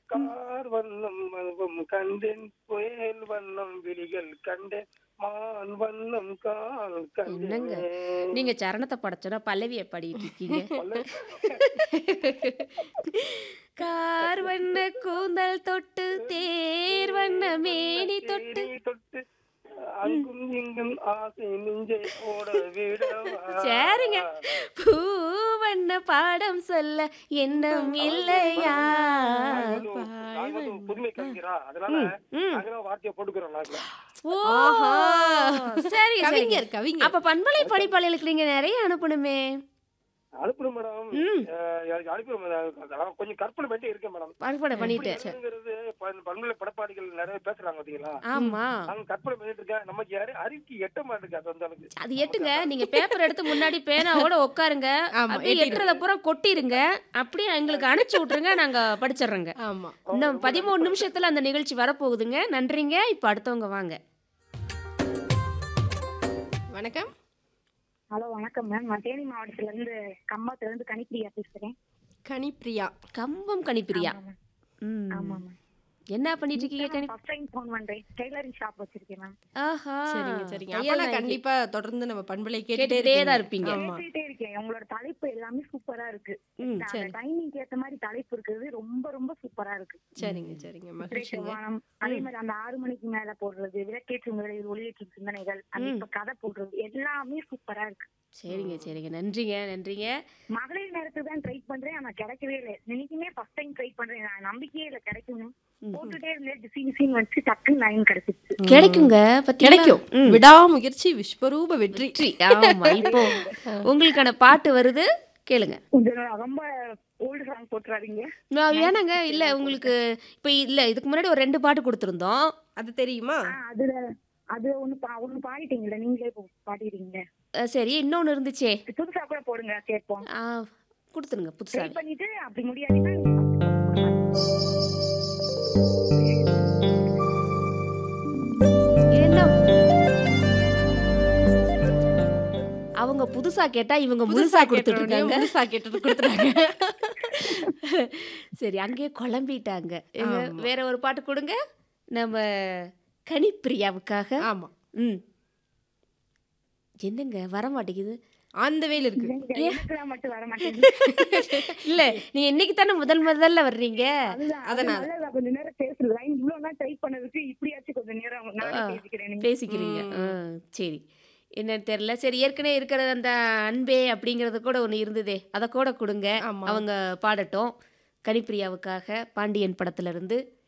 Car வண்ணம் மல்பம் கண்டேன் புயல் வண்ணம் விழிகள் கண்டேன் மான் வண்ணம் கால் என்னங்க கண்டேன் நீங்க சரணத்தை படைச்சோன்னா பல்லவியை பாடிட்டு இருக்கீங்க கார் வண்ண கூந்தல் தொட்டு தேர் வண்ண மேனி தொட்டு தேடி தொட்டு அங்கும் இங்கும் ஆசை நெஞ்சை ஓட விடவா சரிங்க பூ வண்ண பாடம் சொல்ல எண்ணம் இல்லையா நாங்க வந்து- நாங்க வந்து புதுமை கவிஞரா அதனால ம். நாங்க வார்த்தையை போட்டுக்கிறோம் நாங்க ஓஹோ சரி சரி கவிஞர் கவிஞர் அப்ப பண்பலை படிப்பாளர்களுக்கு நீங்க நிறைய அனுப்பணுமே அனுப்புறோம் மேடம் ம் அனுப்புறோம் மேடம் கொஞ்சம் கற்பனை பண்ணி இருக்கேன் மேடம் பண்படை பண்ணிட்டு என்னங்கிறது பண்- பண்புல படப்பாடிகள் நிறைய பேசுறாங்க பாத்தீங்களா ஆமா நாங்க கற்பனை பண்ணிட்டு இருக்கேன் நமக்கு யாரு அறிக்கை எட்ட மாட்டேங்க அது அந்த அளவுக்கு அது எட்டுங்க நீங்க பேப்பர் எடுத்து முன்னாடி பேனாவோட உட்காருங்க ஆமா, அப்படியே எட்டிரு. எட்டுறத பூரா கொட்டிருங்க அப்படியே எங்களுக்கு அனுப்பிச்சு விட்டுருங்க நாங்க படிச்சிடுறோங்க ஆமா இன்னும் பதிமூணு நிமிஷத்துல அந்த நிகழ்ச்சி வரப்போகுதுங்க நன்றிங்க இப்ப அடுத்தவங்க வாங்க வணக்கம் ஹலோ வணக்கம் மேம் நான் தேனி மாவட்டத்துல இருந்து கம்பத்துல இருந்து கனிப்பிரியா பேசுறேன் கனிப்பிரியா கம்பம் கணிப்பிரியா ஆமா ம். ஆமா மேம் என்ன பண்ணிட்டு இருக்கீங்க கணி ஃபர்ஸ்ட் டைம் ஃபோன் பண்றேன் டெய்லரிங் ஷாப் வச்சிருக்கேன் மேம் ஆஹா சரிங்க சரிங்க தையல் அப்பனா தான் கண்டிப்பா தொடர்ந்து நம்ம பண்பலை கேட்டுட்டே கேட்டுட்டே தான் இருப்பீங்க இருப்பீங்க. ஆமா கேட்டுட்டே இருக்கேன் உங்களோட தலைப்பு எல்லாமே சூப்பரா இருக்கு ம், அந்த சரி. டைமிங்க்கு ஏத்த மாதிரி தலைப்பு இருக்கிறது ரொம்ப ரொம்ப சூப்பரா இருக்கு சரிங்க சரிங்க மகிழ்ச்சிங்க வானம் அதே மாதிரி அந்த ஆறு மணிக்கு மேல போடுறது விளக்கேற்றும் வேலையில் ஒளியேற்றும் சிந்தனைகள் அந்த ம். இப்ப கதை போடுறது எல்லாமே சூப்பரா இருக்கு சரிங்க சரிங்க நன்றிங்க நன்றிங்க மகளிர் நேரத்துக்கு தான் ட்ரை பண்றேன் ஆனா கிடைக்கவே இல்லை இன்னைக்குமே ஃபர்ஸ்ட் டைம் ட்ரை பண்றேன் நான் நம்பிக்கையே இல்லை கிடைக்கும் ம். போட்டுட்டே இருந்தேன் டிசி டிசின்னு வச்சு டக்குன்னு லைன் கிடைச்சிச்சு கிடைக்குங்க பாத்தீங்களா? கிடைக்கும் ம். விடாமுயற்சி விஸ்வரூப வெற்றி வெற்றி ஆமா இப்போ உங்களுக்கான பாட்டு வருது கேளுங்க கொஞ்சம் ரொம்ப ஓல்டு சாங் போட்டுறாதீங்க நான் வேணாங்க இல்ல உங்களுக்கு இப்ப இல்ல இதுக்கு முன்னாடி ஒரு ரெண்டு பாட்டு கொடுத்துருந்தோம் அது தெரியுமா ஆ, அதுல அது ஒண்ணு பா ஒண்ணு பாடிட்டீங்கல்ல நீங்களே இப்போ பாடிடுறீங்க அஹ் சரி இன்னொன்னு இருந்துச்சே புதுசா கூட போடுங்க கேட்போம் ஆ, கொடுத்துருங்க ட்ரை புதுசா பண்ணிட்டு அப்படி முடியாதுன்னா என்ன அவங்க புதுசா கேட்டா இவங்க முழுசா கொடுத்துட்டு கேட்டவொடனே இருக்காங்க முழுசா கேட்டது கொடுத்துட்டாங்க சரி அங்கேயே குழம்பிட்டாங்க எங்க, ஆமா. வேற ஒரு பாட்டு கொடுங்க நம்ம கனிப்பிரியாவுக்காக ஆமா ம் என்னங்க வர மாட்டேங்குது அந்த வேல் இருக்கு எனக்குலாம் மட்டும் வர மாட்டேங்குது இல்ல நீ இன்னைக்கு தானே முதல் முதல்ல வர்றீங்க அதுதான் அதனால. அதனால நான் கொஞ்ச நேரம் பேசல லைன் இவ்வளவு நேரம் ட்ரை பண்ணதுக்கு இப்படியாச்சும் கொஞ்ச நேரம் நானே ஆ. பேசிக்கிறேன் நீங்க. பேசிக்கிறீங்க ஆ, சரி என்னன்னு தெரியல சரி ஏற்கனவே இருக்கிற அந்த அன்பே அப்படிங்கிறது கூட ஒன்று இருந்ததே அதை கூட கொடுங்க ஆமா அவங்க பாடட்டும் கனிப்பிரியாவுக்காக பாண்டியன் படத்துல இருந்து